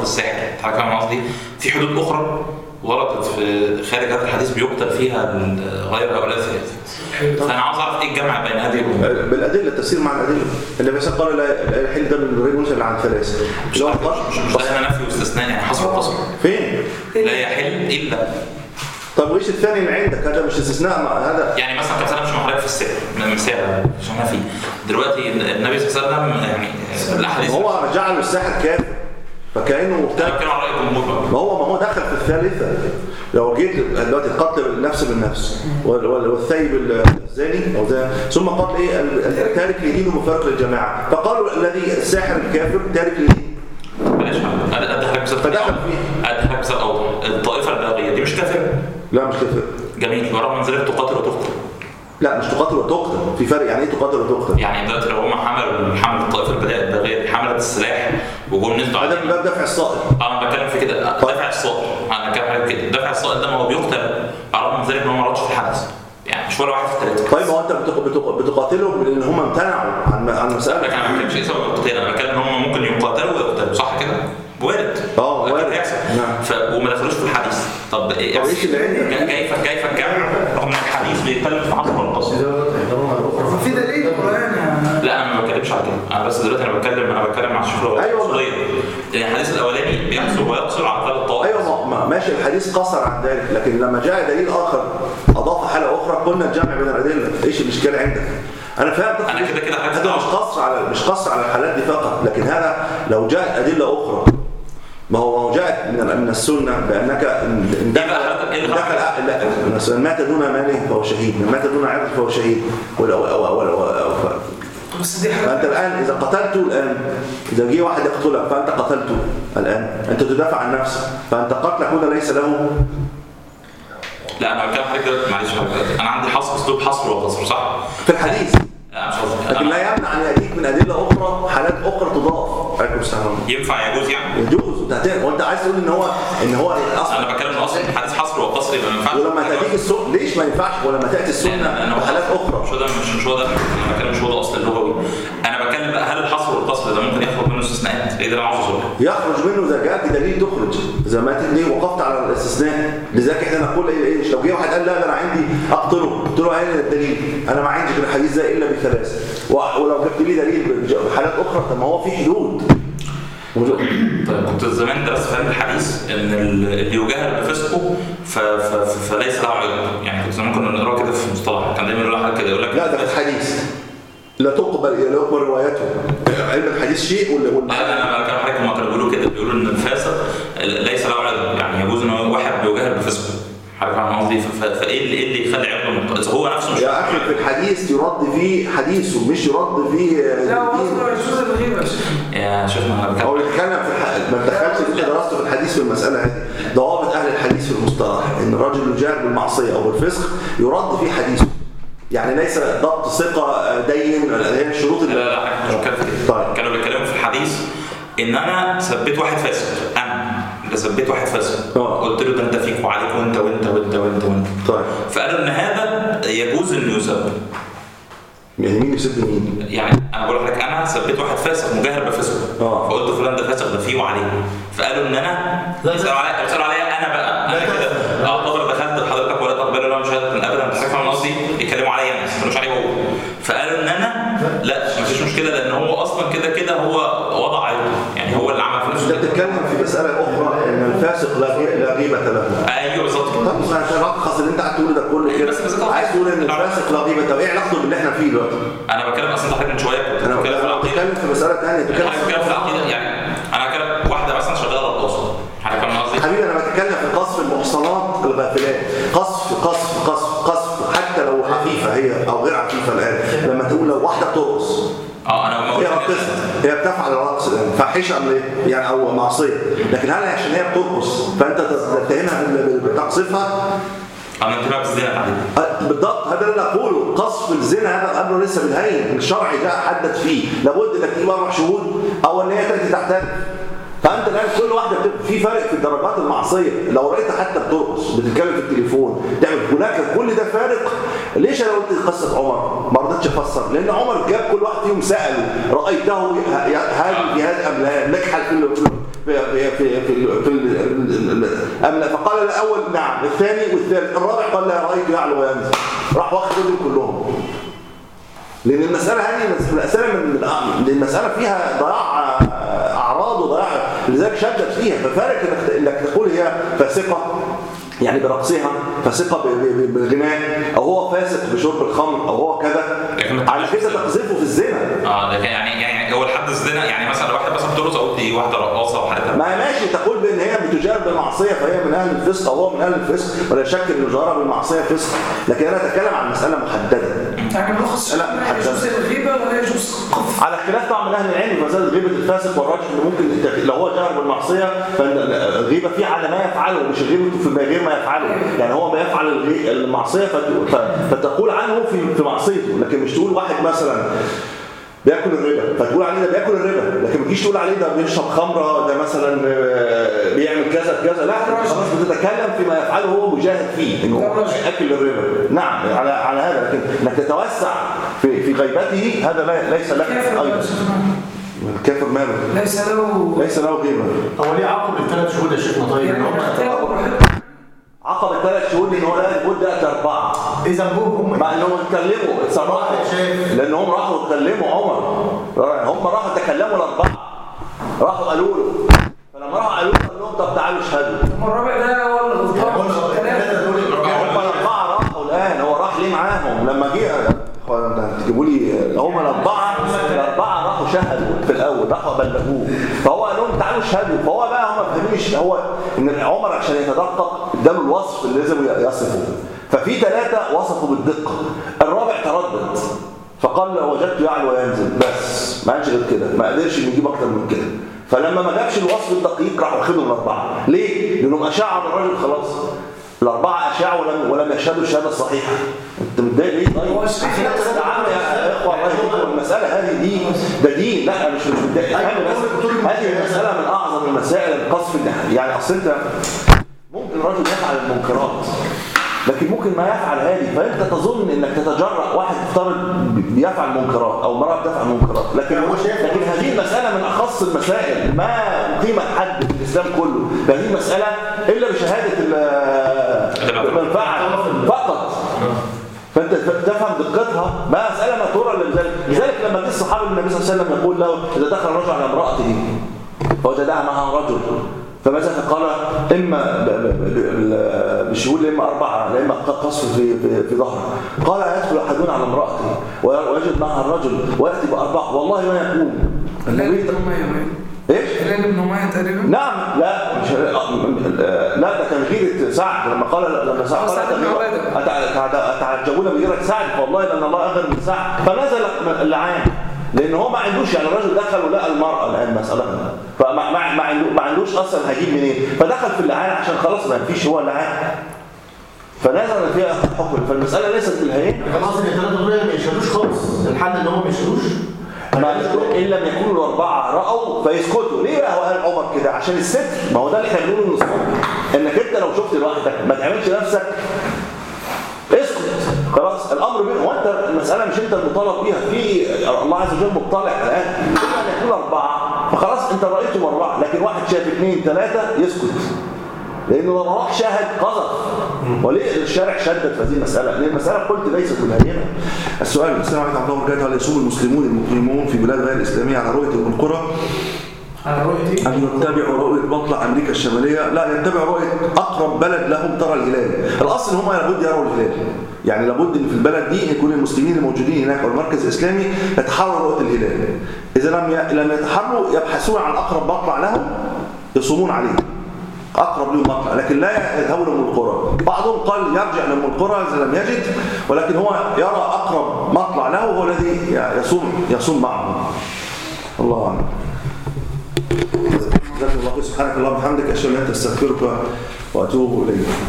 الساحر حضرتك فاهم قصدي في حدود اخرى وردت في خارج هذا الحديث بيقتل فيها غير هؤلاء الثلاثه فانا عاوز اعرف ايه الجمع بين هذه الامور بالادله التفسير مع الادله النبي صلى الله عليه وسلم قال لا لا يحل دم الرجل مسلم عن ثلاث مش لو مش قال- مش ده هنا نفي واستثناء يعني حصر وقصر فين لا يحل الا طب وايش الثاني اللي عندك هذا مش استثناء مع هذا يعني مثلا كمثال مش محرك في السعر مثال عشان احنا فيه دلوقتي النبي صلى الله عليه وسلم يعني الاحاديث هو جعل الساحر كافر فكانه انا مبتدع بتكلم عن راي الجمهور بقى ما هو ما هو دخل في الثالثة لو جيت دلوقتي القتل النفس بالنفس وال- وال- والثيب الزاني أو ده ثم قتل إيه ال- التارك لدينه مفارق للجماعة فقالوا الذي الساحر الكافر تارك لدينه بلاش ادي ادي حضرتك مثال فدخل تاني. فيه. ادي حضرتك مثال اوضح الطائفه الباغيه دي مش كافره لا مش كافر جميل ورغم من ذلك تقاتل وتقتل لا مش تقاتل وتقتل في فرق يعني ايه تقاتل وتقتل يعني دلوقتي لو هم حملوا حمل الطائفه الباغيه دي حملت السلاح وجم نزلوا هذا على من باب دفع الصائل انا بتكلم في كده دفع الصائل انا بتكلم حاجه كده دفع الصائل ده ما هو بيقتل على الرغم من ذلك ان هو ما رادش في الحدث يعني مش ولا واحد في ثلاثه طيب ما هو انت بتق- بتق- بتقاتلهم لان هم امتنعوا عن عن مساله لكن انا ما بتكلمش ايه سبب القتال انا بتكلم ان هم ممكن يقاتلوا ويقتلوا صح كده؟ وارد اه، أكيد وارد. هيحصل نعم. ف... وما دخلوش في الحديث طب ايه طب ايش اللي عندك؟ كيف كيف الجمع رغم ان الحديث بيتكلم في عصر القصر في دليل قرآن يعني لا انا ما بتكلمش على كده انا بس دلوقتي انا بتكلم انا بتكلم مع الشيخ أيوة. الاصوليه يعني الحديث الاولاني بيحصر ويقصر على ثلاث طوائف ايوه ما- ما ماشي الحديث قصر عن ذلك لكن لما جاء دليل اخر اضاف حاله اخرى قلنا الجمع بين الادله ايش الاشكال عندك انا فاهم أنا كده كده حاجة هذا مش قصر على مش قصر على الحالات دي فقط لكن هذا لو جاءت ادله اخرى ما هو ما هو جاءت من من السنه بانك ان إن إيه بقى حضرتك- إيه دخل اللي دخل لا مثلا مات دون ماله فهو شهيد من مات دون عرض فهو شهيد ولا أو أو أو أو بس دي فانت حاجة الان اذا قتلته الان اذا جه واحد يقتلك فانت قتلته الان انت تدافع عن نفسك فانت قتلك هنا ليس له لا انا بتكلم حضرتك دلوقتي معلش حضرتك انا عندي حصر اسلوب حصر وقصر صح؟ في الحديث لا مش قصدي لكن أنا- لا يمنع ان ياتيك من ادله اخرى حالات اخرى تضاف عليكم السلام ينفع يجوز يعني؟ يجوز وتعتبر- وانت عايز تقول ان هو ان هو الاصل انا بتكلم ان اصلا الحديث حصر وقصر يبقى ما ينفعش ولما تاتيك السنه ليش ما ينفعش ولما تاتي لأن السنه أنا بحالات مش اخرى هو ده مش مش هو ده انا بتكلم مش هو ده اصل اللغوي انا بتكلم بقى هل الحصر والقصر ده ممكن يخرج منه استثناءات؟ ايه ده اللي انا عاوز اوصله؟ يخرج منه اذا جاءك دليل تخرج اذا ما تدي وقفت على الاستثناء لذلك احنا نقول ايه ايه لو جه واحد قال لا ده انا عندي اقتله قلت له اين الدليل انا ما عندي في الحديث ده الا بثلاث و- ولو جبت لي دليل بحالات اخرى طب ما هو في حدود طيب كنت زمان درست في علم الحديث ان اللي يجاهر بفسقه ف... ف... ف... فليس له علم يعني كنت زمان كنا بنقرا كده في مصطلح كان دايما يقول لك كده يقول لك لا ده في الحديث لا تقبل لا يقبل روايته علم الحديث شيء ولا ولا لا لا انا بتكلم حضرتك هم كانوا بيقولوا كده بيقولوا ان الفاسق ليس له علم يعني يجوز ان هو واحد بيجاهر بفسقه حضرتك فاهم قصدي ف- ف- فايه اللي ايه اللي يخلي علمه مت- اذا هو نفسه مش يا اخي في الحديث يرد فيه حديثه مش يرد فيه لا هو دين. اصلا يجوز الغيبة يا شيخ. يا شيخنا انا هو بتكلم يتكلم في الح... ما تدخلش اللي انت درسته في الحديث في المساله هذه ضوابط اهل الحديث في المصطلح ان الرجل يجاهر بالمعصيه او بالفسق يرد فيه حديثه يعني ليس ضبط ثقه دين هي الشروط لا لا لا مش بتكلم في كده طيب. كانوا بيتكلموا في الحديث ان انا ثبت واحد فاسق انا اللي ثبت واحد فاسق آه. قلت له ده انت فيك وعليك وانت وانت وانت وانت وانت طيب فقالوا ان هذا يجوز انه يسب يعني مين يسد مين؟ يعني انا بقول لك انا ثبت واحد فاسق مجاهر بفسقه آه. فقلت فلان ده فاسق ده فيه وعليه فقالوا ان انا لا بيسالوا عليا بيسالوا عليا انا بقى انا لا كده تفهم. اعتبر دخلت لحضرتك ولا تقبل لهم شهاده من ابدا انت فاهم قصدي يتكلموا عليا انا ما يتكلموش عليه هو فقالوا ان انا لا مفيش مشكله لان هو اصلا كده كده هو وضع عيبه يعني هو اللي عمل في انت نفسه كده. بتتكلم في مساله اخرى ان الفاسق لا غي- لا غيبه له ايوه بالظبط كده طب ما تلخص اللي انت قاعد تقوله ده كله كده بس- بس- عايز تقول ان الفاسق لا غيبه طب ايه علاقته باللي احنا فيه دلوقتي؟ انا بتكلم اصلا حضرتك من شويه كنت انا بتكلم في أنا العقيده بتكلم في مساله ثانيه انا بتكلم في العقيده يعني انا بتكلم واحده مثلا شغاله رقاصه حضرتك فاهم قصدي؟ حبيبي انا بتكلم في قصف المحصنات الغافلات قصف قصف قصف قصف حتى لو عفيفه هي او غير عفيفه الان لما تقول لو واحده بترقص اه انا ما هي قلتش راقصه هي بتفعل الرقص الان فاحشه ام ايه؟ يعني او معصيه لكن هل عشان هي بترقص فانت تتهمها بال- بال- بتقصفها انا انتباه بالزنا تحديدا أه، بالضبط هذا اللي انا اقوله قصف الزنا هذا امر لسه بالهين الشرع جاء حدد فيه لابد انك تجيب اربع شهود او ان هي تاتي تحتاج فانت الان كل واحده بتبقى في فرق في درجات المعصيه لو رأيت حتى بترقص بتتكلم في التليفون تعمل هناك كل ده فارق ليش انا قلت قصه عمر ما رضيتش افسر لان عمر جاب كل واحد فيهم ساله رايته ه- هذا الجهاد ام لا نجحل في ال- في في في في, ال- في ال- ال- ام لا فقال الاول نعم الثاني والثالث الرابع قال لا رايته يعلو وينزل راح واخد دول كلهم لان المساله هذه مساله من من لأن المساله فيها ضياع آه، اعراض وضياع لذلك شدد فيها ففارق انك انك تقول هي فاسقه يعني برقصها فاسقه ب- ب- ب- بالغناء او هو فاسق بشرب الخمر او هو كذا لكن- على كده تقذفه في الزنا اه لكن يعني يعني هو الحد الزنا يعني مثلا لو واحده مثلا بترقص اقول دي واحده رقاصه وحالتها ما ماشي تقول بان هي بتجارب بالمعصيه فهي من اهل الفسق او هو من اهل الفسق ولا شك ان الجاره بالمعصيه فسق لكن انا اتكلم عن مساله محدده يعني ملخص لا، لا يجوز الغيبه ولا يجوز القذف على اختلاف طبعا من اهل العلم فزاد غيبه الفاسق والراجح انه ممكن الت- لو هو جهر بالمعصيه فالغيبه فيه على ما يفعله مش غيبته في ما غير ما يفعله يعني هو ما يفعل الغي- المعصيه فت- ف- فتقول عنه في في معصيته لكن مش تقول واحد مثلا بياكل الربا فتقول عليه ده بياكل الربا لكن ما تجيش تقول عليه ده بيشرب خمره ده مثلا آه، بيعمل كذا كذا لا أنت خلاص بتتكلم فيما يفعله هو مجاهد فيه انه هو اكل الربا نعم على على هذا لكن انك تتوسع في في غيبته هذا لا ليس لك كافر ايضا ولا الكافر ماله ليس له ليس له غيبه هو ليه عقب الثلاث شهور يا شيخنا طيب؟ يعني إن هم- اختار براحته. عقب الثلاث شهور ان هو لا لابد ياتي اربعه اذا ابوهم هم مع انهم اتكلموا اتصرفوا شايف. لانهم راحوا اتكلموا عمر هم راحوا تكلموا الاربعه راحوا قالوا له فلما راحوا قالوا له قال لهم طب تعالوا اشهدوا أما الرابع ده هو اللي يعني غلطان هم مش الثلاثه الثلاثه دول هم الاربعه راحوا الان هو راح ليه معاهم لما جه اخوان انت هتجيبوا لي هم الاربعه الاربعه راحوا شهدوا في الاول راحوا بلغوه فهو قال لهم تعالوا اشهدوا فهو بقى هم ما فهموش هو ان عمر عشان يتدقق اداله الوصف اللي لازم يصفه ففي ثلاثه وصفوا بالدقه الرابع تردد فقال وجدت يعلو وينزل بس ما قالش غير كده ما قدرش إنه يجيب اكتر من كده فلما ما جابش الوصف الدقيق راحوا واخدهم الاربعه ليه؟ لانهم اشاعوا عن الراجل خلاص الأربعة أشاعوا ولم, ولم يشهدوا الشهادة الصحيحة أنت متضايق ليه طيب؟ هو شريك نفس يا عم يا إخوة الله يهديكم المسألة هذه دي ده دين لا أنا مش مش متضايق افهمني بس هذه المسألة من أعظم المسائل القصف النح- يعني أصل أنت ممكن الرجل يفعل المنكرات لكن ممكن ما يفعل هذه فانت تظن انك تتجرأ واحد افترض بيفعل منكرات او امراه بتفعل منكرات لكن هو شايف- لكن هذه المساله من اخص المسائل ما قيمه حد في الاسلام كله هذه المساله الا بشهاده ال- المنفعه فقط فانت تفهم دقتها ما مساله ما ترى لذلك لذلك لما جه الصحابي النبي صلى الله عليه وسلم يقول له اذا دخل الرجل على امراته فوجدها معها رجل فماذا فقال اما ب- ب- ب- بالشهود اما اربعه لا اما قصف في في, في ظهره قال يدخل احدنا على امراته ويجد معها الرجل وياتي باربعه والله ما يقوم هلال النبي بن أمية ايش هلال بن أمية تقريبا نعم لا مش لا ده كان غيرة سعد لما قال لما سعد آه، قال سعد بن أتغير- عبادة. أتع- أتع- أتعجبون بغيرة سعد فوالله لأن الله أغير من سعد فنزل اللعان لأن هو ما عندوش يعني الراجل دخل ولقى المرأة الآن مسألة فما ما ما عنده- ما عندوش أصلا هجيب منين فدخل في اللعان عشان خلاص ما فيش هو اللعان فنزل فيها حكم فالمسألة ليست بالهين خلاص ان الثلاثه دول ما يشهدوش خالص الحل ان هم ما يشهدوش ما إن لم يكونوا الأربعة رأوا فيسكتوا ليه بقى هو قال عمر كده عشان الستر ما هو ده اللي احنا بنقوله من الصبح انك انت لو شفت لوحدك ما تعملش نفسك اسكت خلاص الامر بين هو انت المساله مش انت المطالب بيها في الله عز وجل مطلع الان كل ان يكون اربعه فخلاص انت رايتهم اربعه لكن واحد شاف اثنين ثلاثه يسكت لانه لما راح شاهد قذف وليه الشارع شدد في هذه المساله؟ لان المساله قلت ليست بالهينه. السؤال السلام عليكم ورحمه الله وبركاته هل يصوم المسلمون المقيمون في بلاد غير الاسلاميه على رؤيه ام القرى على رؤيتي أن يتبعوا رؤية مطلع أمريكا الشمالية لا يتبعوا رؤية أقرب بلد لهم ترى الهلال الأصل هم لابد يروا الهلال يعني لابد أن في البلد دي يكون المسلمين الموجودين هناك أو المركز الإسلامي يتحروا رؤية الهلال إذا لم ي... لم يتحروا يبحثون عن أقرب مطلع لهم يصومون عليه أقرب لهم مطلع لكن لا يذهبوا لأم القرى بعضهم قال يرجع لأم القرى إذا لم يجد ولكن هو يرى أقرب مطلع له هو الذي يصوم يصوم معه الله أعلم جزاك الله خير سبحانك اللهم وبحمدك اشهد ان لا اله الا انت استغفرك واتوب اليك